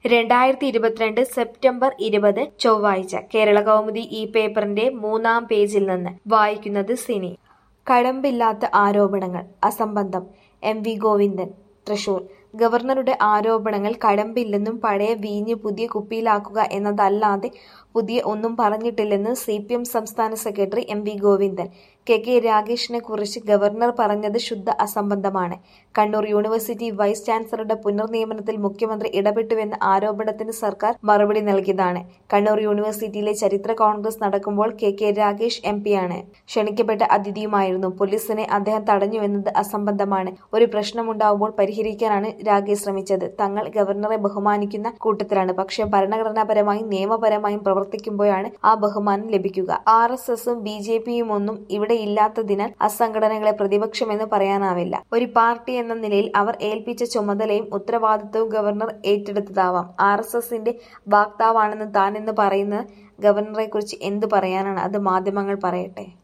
രണ്ടായിരത്തി ഇരുപത്തിരണ്ട് സെപ്റ്റംബർ ഇരുപത് ചൊവ്വാഴ്ച കേരള കൗമുദി ഈ പേപ്പറിന്റെ മൂന്നാം പേജിൽ നിന്ന് വായിക്കുന്നത് സിനി കഴമ്പില്ലാത്ത ആരോപണങ്ങൾ അസംബന്ധം എം വി ഗോവിന്ദൻ തൃശൂർ ഗവർണറുടെ ആരോപണങ്ങൾ കഴമ്പില്ലെന്നും പഴയ വീഞ്ഞ് പുതിയ കുപ്പിയിലാക്കുക എന്നതല്ലാതെ പുതിയ ഒന്നും പറഞ്ഞിട്ടില്ലെന്ന് സി പി എം സംസ്ഥാന സെക്രട്ടറി M V Govindan K K രാഗേഷിനെ കുറിച്ച് ഗവർണർ പറഞ്ഞത് ശുദ്ധ അസംബന്ധമാണ് കണ്ണൂർ യൂണിവേഴ്സിറ്റി വൈസ് ചാൻസലറുടെ പുനർനിയമനത്തിൽ മുഖ്യമന്ത്രി ഇടപെട്ടുവെന്ന ആരോപണത്തിന് സർക്കാർ മറുപടി നൽകിയതാണ് കണ്ണൂർ യൂണിവേഴ്സിറ്റിയിലെ ചരിത്ര കോൺഗ്രസ് നടക്കുമ്പോൾ കെ കെ രാഗേഷ് എം പിയാണ് ക്ഷണിക്കപ്പെട്ട അതിഥിയുമായിരുന്നു പോലീസിനെ അദ്ദേഹം തടഞ്ഞുവെന്നത് അസംബന്ധമാണ് ഒരു പ്രശ്നമുണ്ടാവുമ്പോൾ പരിഹരിക്കാനാണ് രാഗേഷ് ശ്രമിച്ചത് തങ്ങൾ ഗവർണറെ ബഹുമാനിക്കുന്ന കൂട്ടത്തിലാണ് പക്ഷേ ഭരണഘടനാപരമായും നിയമപരമായും പ്രവർത്തിക്കുമ്പോഴാണ് ആ ബഹുമാനം ലഭിക്കുക ആർ എസ് എസും ബി ജെ പിയും ഒന്നും ഇവിടെ ഇല്ലാത്തതിനാൽ അസംഘടനകളെ പ്രതിപക്ഷമെന്ന് പറയാനാവില്ല ഒരു പാർട്ടി എന്ന നിലയിൽ അവർ ഏൽപ്പിച്ച ചുമതലയും ഉത്തരവാദിത്വവും ഗവർണർ ഏറ്റെടുത്തതാവാം ആർ എസ് എസിന്റെ വാക്താവാണെന്ന് താൻ എന്ന് പറയുന്ന ഗവർണറെക്കുറിച്ച് എന്തു പറയാനാണ് അത് മാധ്യമങ്ങൾ പറയട്ടെ